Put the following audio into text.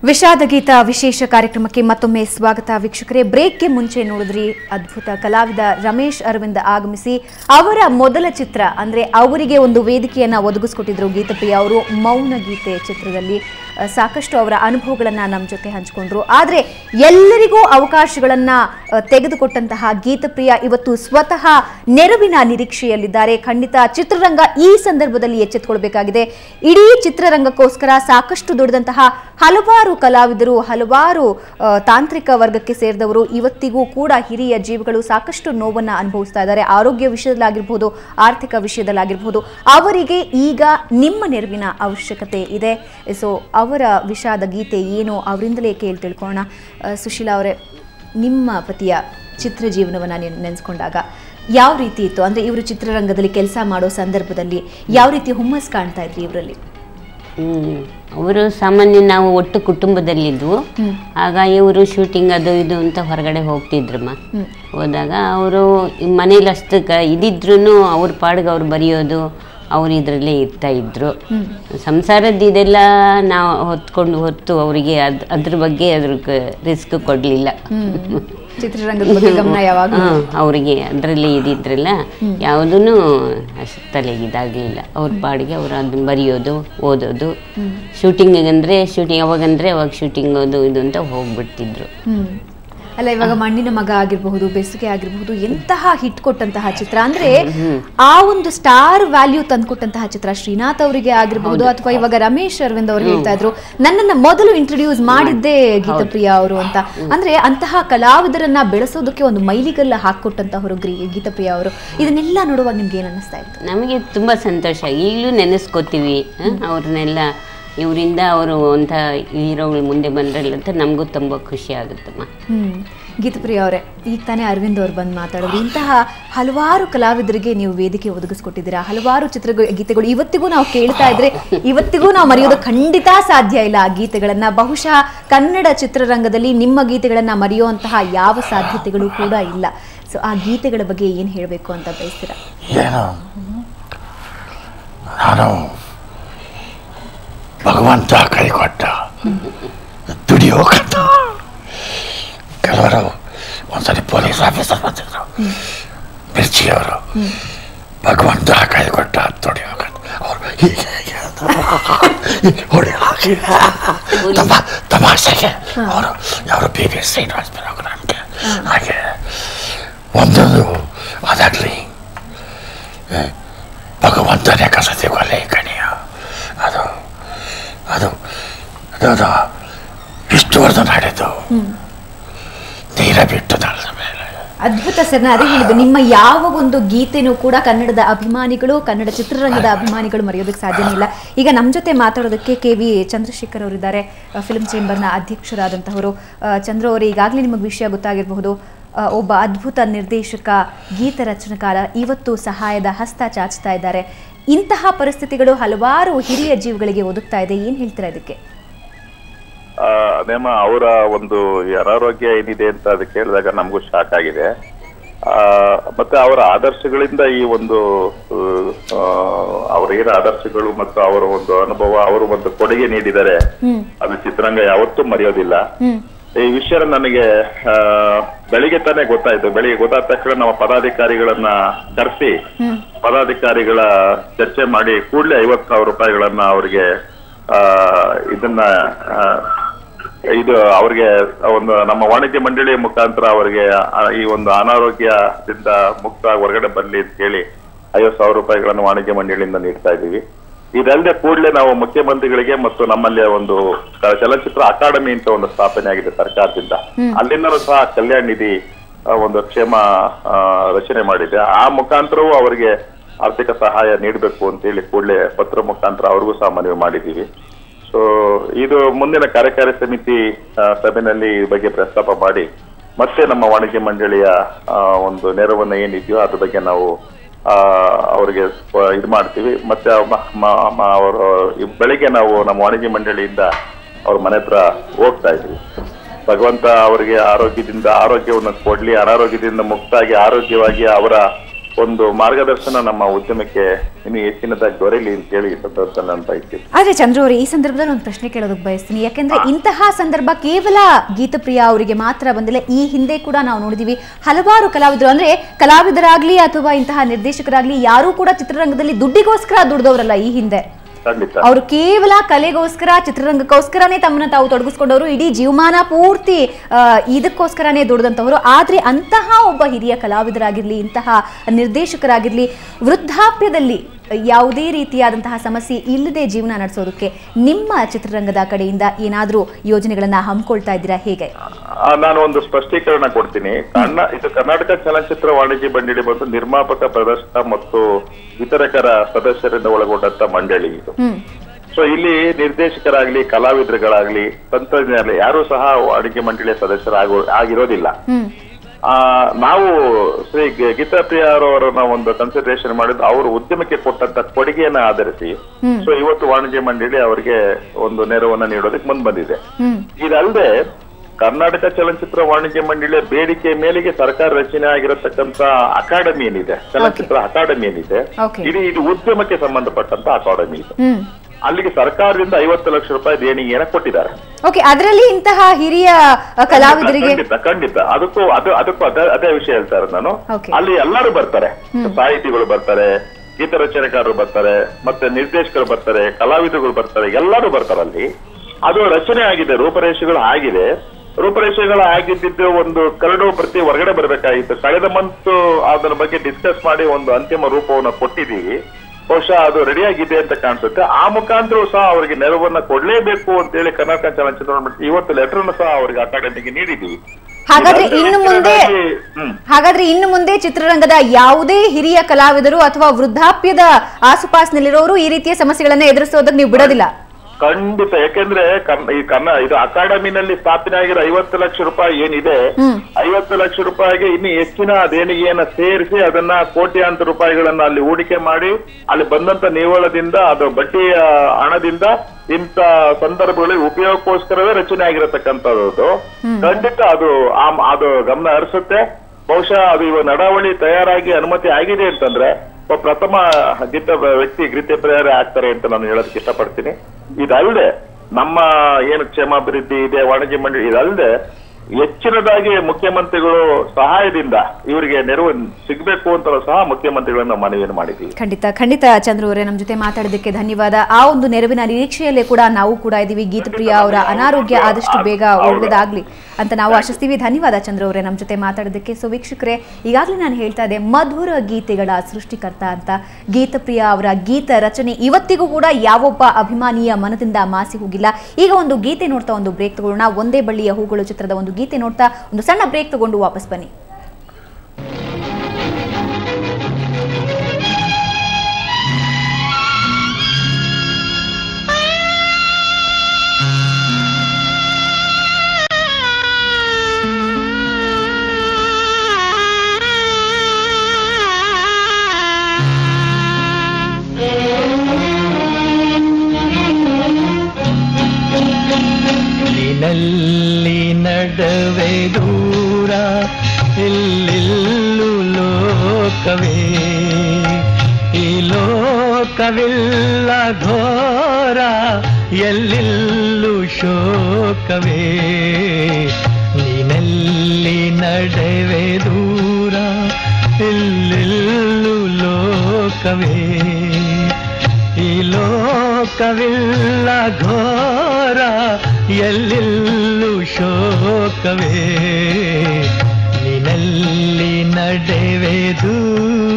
ವಿಷಾದ ಗೀತ ವಿಶೇಷ ಕಾರ್ಯಕ್ರಮಕ್ಕೆ ಮತ್ತೊಮ್ಮೆ ಸ್ವಾಗತ ವೀಕ್ಷಕರೇ ಬ್ರೇಕ್ಗೆ ಮುಂಚೆ ನೋಡಿದ್ರಿ ಅದ್ಭುತ ಕಲಾವಿದ ರಮೇಶ್ ಅರವಿಂದ ಆಗಮಿಸಿ ಅವರ ಮೊದಲ ಚಿತ್ರ ಅಂದ್ರೆ ಅವರಿಗೆ ಒಂದು ವೇದಿಕೆಯನ್ನ ಒದಗಿಸ್ಕೊಟ್ಟಿದ್ರು ಗೀತಪ್ರಿಯ ಅವರು ಮೌನ ಗೀತೆ ಚಿತ್ರದಲ್ಲಿ ಆ, ಸಾಕಷ್ಟು ಅವರ ಅನುಭವಗಳನ್ನ ನಮ್ಮ ಜೊತೆ ಹಂಚಿಕೊಂಡ್ರು ಆದ್ರೆ ಎಲ್ಲರಿಗೂ ಅವಕಾಶಗಳನ್ನ ಆ, ತೆಗೆದುಕೊಟ್ಟಂತಹ ಗೀತಪ್ರಿಯ ಇವತ್ತು ಸ್ವತಃ ನೆರವಿನ ನಿರೀಕ್ಷೆಯಲ್ಲಿದ್ದಾರೆ ಖಂಡಿತ ಚಿತ್ರರಂಗ ಈ ಸಂದರ್ಭದಲ್ಲಿ ಎಚ್ಚೆತ್ತುಕೊಳ್ಬೇಕಾಗಿದೆ ಇಡೀ ಚಿತ್ರರಂಗಕ್ಕೋಸ್ಕರ ಸಾಕಷ್ಟು ದುಡಿದಂತಹ ಹಲವಾರು ಕಲಾವಿದರು ಹಲವಾರು ಆ, ತಾಂತ್ರಿಕ ವರ್ಗಕ್ಕೆ ಸೇರಿದವರು ಇವತ್ತಿಗೂ ಕೂಡ ಹಿರಿಯ ಜೀವಿಗಳು ಸಾಕಷ್ಟು ನೋವನ್ನ ಅನುಭವಿಸ್ತಾ ಇದ್ದಾರೆ ಆರೋಗ್ಯ ವಿಷಯದಲ್ಲಾಗಿರ್ಬೋದು ಆರ್ಥಿಕ ವಿಷಯದಲ್ಲಾಗಿರ್ಬೋದು ಅವರಿಗೆ ಈಗ ನಿಮ್ಮ ನೆರವಿನ ಅವಶ್ಯಕತೆ ಇದೆ ಸೊ ಅವರ ವಿಷಾದ ಗೀತೆ ಏನು ಅವರಿಂದಲೇ ಕೇಳಿ ತಿಳ್ಕೊಳ್ಳೋಣ ಆ, ಸುಶೀಲಾ ಅವರೇ ನಿಮ್ಮ ಪತಿಯ ಚಿತ್ರ ಜೀವನವನ್ನು ನೆನೆಸ್ಕೊಂಡಾಗ ಯಾವ ರೀತಿ ಇತ್ತು ಅಂದರೆ ಇವರು ಚಿತ್ರರಂಗದಲ್ಲಿ ಕೆಲಸ ಮಾಡೋ ಸಂದರ್ಭದಲ್ಲಿ ಯಾವ ರೀತಿ ಹುಮ್ಮಸ್ ಕಾಣ್ತಾ ಇದ್ರಿ ಇವರಲ್ಲಿ ಅವರು ಸಾಮಾನ್ಯ ನಾವು ಒಟ್ಟು ಕುಟುಂಬದಲ್ಲಿದ್ವು ಹ್ಮ್. ಆಗ ಇವರು ಶೂಟಿಂಗ್ ಅದು ಇದು ಅಂತ ಹೊರಗಡೆ ಹೋಗ್ತಿದ್ರಮ್ಮ ಹ್ಮ್. ಹೋದಾಗ ಅವರು ಮನೇಲಿ ಅಷ್ಟಕ್ಕೆ ಇದಿದ್ರು ಅವ್ರ ಪಾಡಿಗೆ ಅವ್ರು ಬರೆಯೋದು ಅವ್ರು ಇದರಲ್ಲೇ ಇರ್ತಾ ಇದ್ರು ಹ್ಮ್. ಸಂಸಾರದ್ದು ಇದೆಲ್ಲ ನಾವು ಹೊತ್ಕೊಂಡು ಹೊತ್ತು ಅವರಿಗೆ ಅದ್ ಅದ್ರ ಬಗ್ಗೆ ಅದ್ರ ರಿಸ್ಕ್ ಕೊಡಲಿಲ್ಲ ಹ್ಮ್. ಚಿತ್ರರಂಗದ ಬಗ್ಗೆ ಗಮನ ಯಾವಾಗ ಅವರಿಗೆ ಅದರಲ್ಲಿ ಇದಿದ್ರಲ್ಲ ಯಾವುದೂ ಅಷ್ಟು ತಲೆಗೆ ಇದಾಗಲಿಲ್ಲ ಅವ್ರ ಪಾಡಿಗೆ ಅವ್ರು ಅದನ್ನ ಬರೆಯೋದು ಓದೋದು ಶೂಟಿಂಗಿಗೆ ಅಂದರೆ ಶೂಟಿಂಗ್ ಯಾವಾಗಂದ್ರೆ ಅವಾಗ ಶೂಟಿಂಗ್ ಅದು ಇದು ಅಂತ ಹೋಗ್ಬಿಡ್ತಿದ್ರು ಹ್ಮ್ ಅಲ್ಲ ಇವಾಗ ಮಣ್ಣಿನ ಮಗ ಆಗಿರಬಹುದು ಬೆಸುಗೆ ಆಗಿರಬಹುದು ಎಂತಹ ಹಿಟ್ ಕೊಟ್ಟಂತಹ ಚಿತ್ರ ಅಂದ್ರೆ ಆ ಒಂದು ಸ್ಟಾರ್ ವ್ಯಾಲ್ಯೂ ತಂದ್ಕೊಟ್ಟಂತಹ ಚಿತ್ರ ಶ್ರೀನಾಥ್ ಅವರಿಗೆ ಆಗಿರಬಹುದು ಅಥವಾ ಇವಾಗ ರಮೇಶ್ ಅರವಿಂದ್ ಅವರು ಹೇಳ್ತಾ ಇದ್ರು ನನ್ನನ್ನ ಮೊದಲು ಇಂಟ್ರೊಡ್ಯೂಸ್ ಮಾಡಿದ್ದೇ ಗೀತಪ್ರಿಯ ಅವರು ಅಂತ ಅಂದ್ರೆ ಅಂತಹ ಕಲಾವಿದರನ್ನ ಬೆಳೆಸೋದಕ್ಕೆ ಒಂದು ಮೈಲಿಗಲ್ಲ ಹಾಕೊಟ್ಟಂತಹವರು ಗ್ರೀ ಗೀತಪ್ರಿಯ ಅವರು ಇದನ್ನೆಲ್ಲ ನೋಡುವಾಗ ನಿಮ್ಗೆ ಏನ್ ಅನಿಸ್ತಾ ಇತ್ತು ನಮಗೆ ತುಂಬ ಸಂತೋಷ ಈಗಲೂ ನೆನೆಸ್ಕೋತೀವಿ ಅವ್ರನ್ನೆಲ್ಲ ಇವರಿಂದ ಅವರು ಅಂಥ ಹೀರೋಗಳು ಮುಂದೆ ಬಂದ್ರಲ್ಲ ಅಂತ ನಮಗೂ ತುಂಬ ಖುಷಿ ಆಗುತ್ತಮ್ಮ ಹ್ಮ್ ಗೀತಪ್ರಿಯ ಅವರೇ ಈಗ ತಾನೇ ಅರವಿಂದ್ ಅವ್ರು ಬಂದು ಮಾತಾಡಿದ್ರು ಇಂತಹ ಹಲವಾರು ಕಲಾವಿದರಿಗೆ ನೀವು ವೇದಿಕೆ ಒದಗಿಸ್ಕೊಟ್ಟಿದ್ದೀರಾ ಹಲವಾರು ಚಿತ್ರಗಳು ಗೀತೆಗಳು ಇವತ್ತಿಗೂ ನಾವು ಕೇಳ್ತಾ ಇದ್ರೆ ಇವತ್ತಿಗೂ ನಾವು ಮರೆಯೋದು ಖಂಡಿತ ಸಾಧ್ಯ ಇಲ್ಲ ಆ ಗೀತೆಗಳನ್ನ ಬಹುಶಃ ಕನ್ನಡ ಚಿತ್ರರಂಗದಲ್ಲಿ ನಿಮ್ಮ ಗೀತೆಗಳನ್ನ ಮರೆಯುವಂತಹ ಯಾವ ಸಾಧ್ಯತೆಗಳು ಕೂಡ ಇಲ್ಲ ಸೊ ಆ ಗೀತೆಗಳ ಬಗ್ಗೆ ಏನ್ ಹೇಳಬೇಕು ಅಂತ ಬಯಸ್ತೀರಾ ಏನು ನಾನು ಭಗವಂತ ಕೈ ಕೊಟ್ಟ ದುಡಿಯೋಕಂತ ಕೆಲವರು ಒಂದ್ಸರಿ ಪೊಲೀಸ್ ಆಫೀಸರ್ ಬಂದಿದ್ರು ಮಿರ್ಚಿಯವರು ಭಗವಂತ ಕೈ ಕೊಟ್ಟ ದುಡಿಯೋಕಂತ ಅವ್ರು ಹೀಗೆ ಹೀಗೆ ಅಂತ ಹೊಡಿ ಹಾಕಿ ತಮ್ಮ ತಮಾಷೆಗೆ ಅವರು ಯಾರು ಬಿ ಬಿ ಶ್ರೀನಿವಾಸ್ ಬರೋರು ನನಗೆ ಹಾಗೆ ಒಂದೊಂದು ಅದಾಗಲಿ ಭಗವಂತನೇ ಕಸತಿ ಕೊಲೆ ಕಣಿಯ ಅದು ಅದು ಅದು ಅದು ವಿಷ್ಣುವರ್ಧನ್ ಹಾಡಿದ್ದು ತೀರ ಬಿಟ್ಟು ನಡೆದ ಮೇಲೆ ಅದ್ಭುತ ಸರ್ ನಾನು ಅದೇ ಹೇಳಿದ್ದು ನಿಮ್ಮ ಯಾವ ಒಂದು ಗೀತೆನೂ ಕೂಡ ಕನ್ನಡದ ಅಭಿಮಾನಿಗಳು ಕನ್ನಡ ಚಿತ್ರರಂಗದ ಅಭಿಮಾನಿಗಳು ಮರೆಯೋದಕ್ಕೆ ಸಾಧ್ಯನೇ ಇಲ್ಲ ಈಗ ನಮ್ಮ ಜೊತೆ ಮಾತಾಡೋದಕ್ಕೆ ಕೆ ವಿ ಚಂದ್ರಶೇಖರ್ ಅವರಿದ್ದಾರೆ ಫಿಲ್ಮ್ ಚೇಂಬರ್ನ ಅಧ್ಯಕ್ಷರಾದಂತಹವರು ಆ, ಚಂದ್ರ ಅವರು ಈಗಾಗಲೇ ನಿಮಗೆ ವಿಷಯ ಗೊತ್ತಾಗಿರಬಹುದು ಆ, ಒಬ್ಬ ಅದ್ಭುತ ನಿರ್ದೇಶಕ ಗೀತ ರಚನಕಾರ ಇವತ್ತು ಸಹಾಯದ ಹಸ್ತ ಚಾಚ್ತಾ ಇದ್ದಾರೆ ಇಂತಹ ಪರಿಸ್ಥಿತಿಗಳು ಹಲವಾರು ಹಿರಿಯ ಜೀವಗಳಿಗೆ ಒದಗ್ತಾ ಇದೆ ಏನ್ ಹೇಳ್ತೀರಾ ಇದಕ್ಕೆ ಆ, ಅದೇಮ್ಮ ಅವರ ಒಂದು ಈ ಅನಾರೋಗ್ಯ ಏನಿದೆ ಅಂತ ಅದು ಕೇಳಿದಾಗ ನಮಗೂ ಶಾಕ್ ಆಗಿದೆ ಆ, ಮತ್ತೆ ಅವರ ಆದರ್ಶಗಳಿಂದ ಈ ಒಂದು ಆ, ಅವರ ಏನು ಆದರ್ಶಗಳು ಮತ್ತು ಅವರ ಒಂದು ಅನುಭವ ಅವರು ಒಂದು ಕೊಡುಗೆ ನೀಡಿದರೆ ಹ್ಮ್ ಅದು ಚಿತ್ರರಂಗ ಯಾವತ್ತೂ ಮರೆಯೋದಿಲ್ಲ ಹ್ಮ್ ಈ ವಿಷಯ ನನಗೆ ಆ, ಬೆಳಿಗ್ಗೆ ತಾನೇ ಗೊತ್ತಾಯ್ತು ಬೆಳಿಗ್ಗೆ ಗೊತ್ತಾದ ತಕ್ಷಣ ನಮ್ಮ ಪದಾಧಿಕಾರಿಗಳನ್ನ ಕರೆಸಿ ಹ್ಮ್ ಪದಾಧಿಕಾರಿಗಳ ಚರ್ಚೆ ಮಾಡಿ ಕೂಡಲೇ ಐವತ್ತು ಸಾವಿರ ರೂಪಾಯಿಗಳನ್ನ ಅವರಿಗೆ ಆ, ಇದನ್ನ ಆ, ಇದು ಅವ್ರಿಗೆ ಒಂದು ನಮ್ಮ ವಾಣಿಜ್ಯ ಮಂಡಳಿ ಮುಖಾಂತರ ಅವರಿಗೆ ಆ, ಈ ಒಂದು ಅನಾರೋಗ್ಯದಿಂದ ಮುಕ್ತ ಹೊರಗಡೆ ಬರ್ಲಿ ಅಂತ ಹೇಳಿ ಐವತ್ತು ಸಾವಿರ ರೂಪಾಯಿಗಳನ್ನು ವಾಣಿಜ್ಯ ಮಂಡಳಿಯಿಂದ ನೀಡ್ತಾ ಇದ್ದೀವಿ ಇದಲ್ಲದೆ ಕೂಡಲೇ ನಾವು ಮುಖ್ಯಮಂತ್ರಿಗಳಿಗೆ ಮತ್ತು ನಮ್ಮಲ್ಲಿ ಒಂದು ಕ- ಚಲನಚಿತ್ರ ಅಕಾಡೆಮಿ ಅಂತ ಒಂದು ಸ್ಥಾಪನೆ ಆಗಿದೆ ಸರ್ಕಾರದಿಂದ ಅಲ್ಲಿಂದಲೂ ಸಹ ಕಲ್ಯಾಣ ನಿಧಿ ಆ, ಒಂದು ಕ್ಷೇಮ ಆ, ರಚನೆ ಮಾಡಿದೆ ಆ ಮುಖಾಂತರವೂ ಅವರಿಗೆ ಆರ್ಥಿಕ ಸಹಾಯ ನೀಡಬೇಕು ಅಂತೇಳಿ ಕೂಡಲೇ ಪತ್ರ ಮುಖಾಂತರ ಅವ್ರಿಗೂ ಸಹ ಮನವಿ ಮಾಡಿದ್ದೀವಿ ಸೊ ಇದು ಮುಂದಿನ ಕಾರ್ಯಕಾರಿ ಸಮಿತಿ ಆ, ಸಭೆಯಲ್ಲಿ ಈ ಬಗ್ಗೆ ಪ್ರಸ್ತಾಪ ಮಾಡಿ ಮತ್ತೆ ನಮ್ಮ ವಾಣಿಜ್ಯ ಮಂಡಳಿಯ ಆ, ಒಂದು ನೆರವನ್ನ ಏನಿದೆಯೋ ಅದ್ರ ಬಗ್ಗೆ ನಾವು ಆ, ಅವರಿಗೆ ಸ್ವ- ಇದು ಮಾಡ್ತೀವಿ ಮತ್ತೆ ಮ- ಮ- ಮ- ಅವರು ಈ ಬೆಳಿಗ್ಗೆ ನಾವು ನಮ್ಮ ವಾಣಿಜ್ಯ ಮಂಡಳಿಯಿಂದ ಅವ್ರ ಮನೆ ಹತ್ರ ಹೋಗ್ತಾ ಇದ್ವಿ ಭಗವಂತ ಅವರಿಗೆ ಆರೋಗ್ಯದಿಂದ ಆರೋಗ್ಯವನ್ನು ಕೊಡ್ಲಿ ಅನಾರೋಗ್ಯದಿಂದ ಮುಕ್ತಾಗಿ ಆರೋಗ್ಯವಾಗಿ ಅವರ ಒಂದು ಮಾರ್ಗದರ್ಶನ ನಮ್ಮ ಉದ್ಯಮಕ್ಕೆ ಇನ್ನು ಹೆಚ್ಚಿನದಾಗಿ ದೊರೆಯಲಿ ಅಂತ ಹೇಳಿ ಸಂದರ್ಭದಲ್ಲಿ ಅಂತ ಇದ್ದೀನಿ ಆದ್ರೆ ಚಂದ್ರ ಅವರೇ ಈ ಸಂದರ್ಭದಲ್ಲಿ ಒಂದು ಪ್ರಶ್ನೆ ಕೇಳೋದಕ್ಕೆ ಬಯಸ್ತೀನಿ ಯಾಕೆಂದ್ರೆ ಇಂತಹ ಸಂದರ್ಭ ಕೇವಲ ಗೀತಪ್ರಿಯ ಅವರಿಗೆ ಮಾತ್ರ ಬಂದಿಲ್ಲ ಈ ಹಿಂದೆ ಕೂಡ ನಾವು ನೋಡಿದೀವಿ ಹಲವಾರು ಕಲಾವಿದರು ಅಂದ್ರೆ ಕಲಾವಿದರಾಗ್ಲಿ ಅಥವಾ ಇಂತಹ ನಿರ್ದೇಶಕರಾಗ್ಲಿ ಯಾರೂ ಕೂಡ ಚಿತ್ರರಂಗದಲ್ಲಿ ದುಡ್ಡಿಗೋಸ್ಕರ ದುಡ್ದವರಲ್ಲ ಈ ಹಿಂದೆ ಖಂಡಿತ ಅವರು ಕೇವಲ ಕಲೆಗೋಸ್ಕರ ಚಿತ್ರರಂಗಕ್ಕೋಸ್ಕರನೇ ತಮ್ಮನ್ನ ತಾವು ತೊಡಗಿಸ್ಕೊಂಡವರು ಇಡೀ ಜೀವಮಾನ ಪೂರ್ತಿ ಆ, ಇದಕ್ಕೋಸ್ಕರನೇ ದುಡಿದಂಥವರು ಆದ್ರೆ ಅಂತಹ ಒಬ್ಬ ಹಿರಿಯ ಕಲಾವಿದರಾಗಿರ್ಲಿ ಇಂತಹ ನಿರ್ದೇಶಕರಾಗಿರ್ಲಿ ವೃದ್ಧಾಪ್ಯದಲ್ಲಿ ಯಾವುದೇ ರೀತಿಯಾದಂತಹ ಸಮಸ್ಯೆ ಇಲ್ಲದೆ ಜೀವನ ನಡೆಸೋದಕ್ಕೆ ನಿಮ್ಮ ಚಿತ್ರರಂಗದ ಕಡೆಯಿಂದ ಏನಾದರೂ ಯೋಜನೆಗಳನ್ನ ಹಮ್ಮಿಕೊಳ್ತಾ ಇದ್ದೀರಾ ಹೇಗೆ ಆ, ನಾನು ಒಂದು ಸ್ಪಷ್ಟೀಕರಣ ಕೊಡ್ತೀನಿ ಕನ್ನ ಇದು ಕರ್ನಾಟಕ ಚಲನಚಿತ್ರ ವಾಣಿಜ್ಯ ಮಂಡಳಿ ಬಂದು ನಿರ್ಮಾಪಕ ಪ್ರದರ್ಶಕ ಮತ್ತು ವಿತರಕರ ಸದಸ್ಯರಿಂದ ಒಳಗೊಂಡಂತ ಮಂಡಳಿ ಇದು ಹ್ಮ್ ಸೊ ಇಲ್ಲಿ ನಿರ್ದೇಶಕರಾಗ್ಲಿ ಕಲಾವಿದರುಗಳಾಗ್ಲಿ ತಂತ್ರಜ್ಞರಾಗ್ಲಿ ಯಾರು ಸಹ ವಾಣಿಜ್ಯ ಮಂಡಳಿಯ ಸದಸ್ಯರಾಗೋ ಆಗಿರೋದಿಲ್ಲ ಹ್ಮ್ ಆ, ನಾವು ಶ್ರೀ ಗಿ- ಗೀತಾಪ್ರಿಯ ಅವರನ್ನ ಒಂದು ಕನ್ಸಿಡರೇಷನ್ ಮಾಡಿದ್ದು ಅವರು ಉದ್ಯಮಕ್ಕೆ ಕೊಟ್ಟಂತ ಕೊಡುಗೆಯನ್ನ ಆಧರಿಸಿ ಸೊ ಇವತ್ತು ವಾಣಿಜ್ಯ ಮಂಡಳಿ ಅವರಿಗೆ ಒಂದು ನೆರವನ್ನ ನೀಡೋದಕ್ಕೆ ಮುಂದ್ ಬಂದಿದೆ ಹ್ಮ್ ಇದಲ್ಲದೆ ಕರ್ನಾಟಕ ಚಲನಚಿತ್ರ ವಾಣಿಜ್ಯ ಮಂಡಳಿಯ ಬೇಡಿಕೆ ಮೇಲೆಗೆ ಸರ್ಕಾರ ರಚನೆ ಆಗಿರತಕ್ಕಂತ ಅಕಾಡೆಮಿ ಏನಿದೆ ಚಲನಚಿತ್ರ ಅಕಾಡೆಮಿ ಏನಿದೆ Okay. ಇಡೀ ಇದು ಉದ್ಯಮಕ್ಕೆ ಸಂಬಂಧಪಟ್ಟಂತ ಅಕಾಡೆಮಿ ಇದೆ ಹ್ಮ್ ಅಲ್ಲಿಗೆ ಸರ್ಕಾರದಿಂದ ಐವತ್ತು ಲಕ್ಷ ರೂಪಾಯಿ ದೇಣಿಗೆಯನ್ನ ಕೊಟ್ಟಿದ್ದಾರೆ ಓಕೆ ಅದರಲ್ಲಿ ಇಂತಹ ಹಿರಿಯ ಅ, ಕಲಾವಿದರಿಗೆ ಖಂಡಿತ ಖಂಡಿತ ಅದಕ್ಕೂ ಅದು ಅದಕ್ಕೂ ಅದೇ ಅದೇ ವಿಷಯ ಹೇಳ್ತಾರೆ ನಾನು Okay. ಅಲ್ಲಿ ಎಲ್ಲರೂ ಬರ್ತಾರೆ ಸಾಹಿತಿಗಳು ಬರ್ತಾರೆ ಗೀತ ರಚನೆಕಾರರು ಬರ್ತಾರೆ ಮತ್ತೆ ನಿರ್ದೇಶಕರು ಬರ್ತಾರೆ ಕಲಾವಿದರುಗಳು ಬರ್ತಾರೆ ಎಲ್ಲರೂ ಬರ್ತಾರೆ ಅಲ್ಲಿ ಅದು ರಚನೆ ಆಗಿದೆ ರೂಪರೇಷೆಗಳು ಆಗಿದೆ ರೂಪರೇಷೆಗಳು ಆಗಿದ್ದಿದ್ದು ಒಂದು ಕರಡು ಪ್ರತಿ ಹೊರಗಡೆ ಬರಬೇಕಾಗಿತ್ತು ಕಳೆದ ಮಂತ್ ಅದರ ಬಗ್ಗೆ ಡಿಸ್ಕಸ್ ಮಾಡಿ ಒಂದು ಅಂತಿಮ ರೂಪವನ್ನು ಕೊಟ್ಟಿದ್ದೀವಿ ಬಹುಶಃ ಅದು ರೆಡಿ ಆಗಿದೆ ಅಂತ ಕಾಣಿಸುತ್ತೆ ಆ ಮುಖಾಂತರ ಸಹ ಅವರಿಗೆ ನೆರವನ್ನ ಕೊಡ್ಲೇಬೇಕು ಅಂತೇಳಿ ಕರ್ನಾಟಕ ಚಲನಚಿತ್ರ ಮಂಡಳಿ ಇವತ್ತು ಲೆಟರ್ ಸಹ ಅವರಿಗೆ ಅಕಾಡೆಮಿಗೆ ನೀಡಿದ್ದೀವಿ ಹಾಗಾದ್ರೆ ಇದಲ್ಲದೆ ಇನ್ನು ಮುಂದೆ ಹೆಚ್ಚಿನದಾಗಿ- ಹ್ಮ್. ಹಾಗಾದ್ರೆ ಇನ್ನು ಮುಂದೆ ಚಿತ್ರರಂಗದ ಯಾವುದೇ ಹಿರಿಯ ಕಲಾವಿದರು ಅಥವಾ ವೃದ್ಧಾಪ್ಯದ ಆಸುಪಾಸಿನಲ್ಲಿರೋರು ಈ ರೀತಿಯ ಸಮಸ್ಯೆಗಳನ್ನ ಎದುರಿಸೋದಕ್ಕೆ ನೀವು ಬಿಡೋದಿಲ್ಲ ಖಂಡಿತ ಯಾಕೆಂದ್ರೆ ಕರ್ನ- ಈ ಕನ್ನ ಇದು ಅಕಾಡೆಮಿನಲ್ಲಿ ಸ್ಥಾಪನೆ ಆಗಿರೋ ಐವತ್ತು ಲಕ್ಷ ರೂಪಾಯಿ ಏನಿದೆ ಐವತ್ತು ಲಕ್ಷ ರೂಪಾಯಿಗೆ ಇನ್ನು ಹೆಚ್ಚಿನ ದೇಣಿಗೆಯನ್ನ ಸೇರಿಸಿ ಅದನ್ನ ಕೋಟ್ಯಾಂತರ ರೂಪಾಯಿಗಳನ್ನ ಅಲ್ಲಿ ಹೂಡಿಕೆ ಮಾಡಿ ಅಲ್ಲಿ ಬಂದಂತ ನಿವ್ವಳದಿಂದ ಅದು ಬಡ್ಡಿಯ ಹಣದಿಂದ ಇಂಥ ಸಂದರ್ಭಗಳಲ್ಲಿ ಉಪಯೋಗಕ್ಕೋಸ್ಕರವೇ ರಚನೆ ಆಗಿರತಕ್ಕಂಥದ್ದು ಖಂಡಿತ ಅದು ಆ- ಅದು ಗಮನ ಹರಿಸುತ್ತೆ ಬಹುಶಃ ಅದು ಇವಾಗ ನಡಾವಳಿ ತಯಾರಾಗಿ ಅನುಮತಿ ಆಗಿದೆ ಅಂತಂದ್ರೆ ಒಬ್ಬ ಪ್ರಥಮ ಗೀತ ವ್ಯಕ್ತಿ ಗೀತೆ ಪ್ರೇರ ಆಗ್ತಾರೆ ಅಂತ ನಾನು ಹೇಳೋದಕ್ಕೆ ಇಷ್ಟಪಡ್ತೀನಿ ಇದಲ್ಲದೆ ನಮ್ಮ ಏನು ಕ್ಷೇಮಾಭಿವೃದ್ಧಿ ಇದೆ ವಾಣಿಜ್ಯ ಮಂಡಳಿ ಇದಲ್ಲದೆ ಹೆಚ್ಚಿನದಾಗಿ ಮುಖ್ಯಮಂತ್ರಿಗಳು ಸಹಾಯದಿಂದ ಇವರಿಗೆ ನೆರವು ಸಿಗ್ಬೇಕು ಅಂತ ಸಹ ಮುಖ್ಯಮಂತ್ರಿಗಳನ್ನ ಮನವಿಯನ್ನು ಮಾಡಿದ್ದೀವಿ ಖಂಡಿತ ಖಂಡಿತ ಚಂದ್ರ ಅವರೇ ನಮ್ಮ ಜೊತೆ ಮಾತಾಡೋದಕ್ಕೆ ಧನ್ಯವಾದ ಆ ಒಂದು ನೆರವಿನ ನಿರೀಕ್ಷೆಯಲ್ಲೇ ಕೂಡ ನಾವು ಕೂಡ ಇದ್ದೀವಿ ಗೀತಪ್ರಿಯ ಅವರ ಅನಾರೋಗ್ಯ ಆದಷ್ಟು ಬೇಗ ಒಳ್ಳೆದಾಗ್ಲಿ ಅಂತ ನಾವು ಆಶಿಸ್ತೀವಿ ಧನ್ಯವಾದ ಚಂದ್ರ ಅವರೇ ನಮ್ಮ ಜೊತೆ ಮಾತಾಡೋದಕ್ಕೆ ಸೊ ವೀಕ್ಷಕರೇ ಈಗಾಗಲೇ ನಾನು ಹೇಳ್ತಾ ಇದ್ದೆ ಮಧುರ ಗೀತೆಗಳ ಸೃಷ್ಟಿಕರ್ತ ಅಂತ ಗೀತಪ್ರಿಯ ಅವರ ಗೀತ ರಚನೆ ಇವತ್ತಿಗೂ ಕೂಡ ಯಾವೊಬ್ಬ ಅಭಿಮಾನಿಯ ಮನದಿಂದ ಮಾಸಿ ಹೋಗಿಲ್ಲ ಈಗ ಒಂದು ಗೀತೆ ನೋಡ್ತಾ ಒಂದು ಬ್ರೇಕ್ ತಗೊಳ್ಳೋಣ ಒಂದೇ ಬಳ್ಳಿಯ ಹೂಗಳು ಚಿತ್ರದ ಒಂದು ಗೀತೆ ನೋಡ್ತಾ ಒಂದು ಸಣ್ಣ ಬ್ರೇಕ್ ತಗೊಂಡು ವಾಪಸ್ ಬನ್ನಿ ನಿನಲ್ಲಿ ನಡುವೆ ದೂರ ಇಲ್ಲಿಲ್ಲು ಲೋಕವೇ ಈ ಲೋಕವಿಲ್ಲ ಘೋರ ಎಲ್ಲಿಲ್ಲು ಶೋಕವೇ ನೀನಲ್ಲಿ ನಡುವೆ ದೂರ ಇಲ್ಲಿಲ್ಲು ಲೋಕವೇ ಈ ಲೋಕವಿಲ್ಲ ಘೋರ ಎಲ್ಲಿಲ್ಲು ಶೋಕವೇ ನಿನಲ್ಲಿ ನಡೆವೆ ದೂರ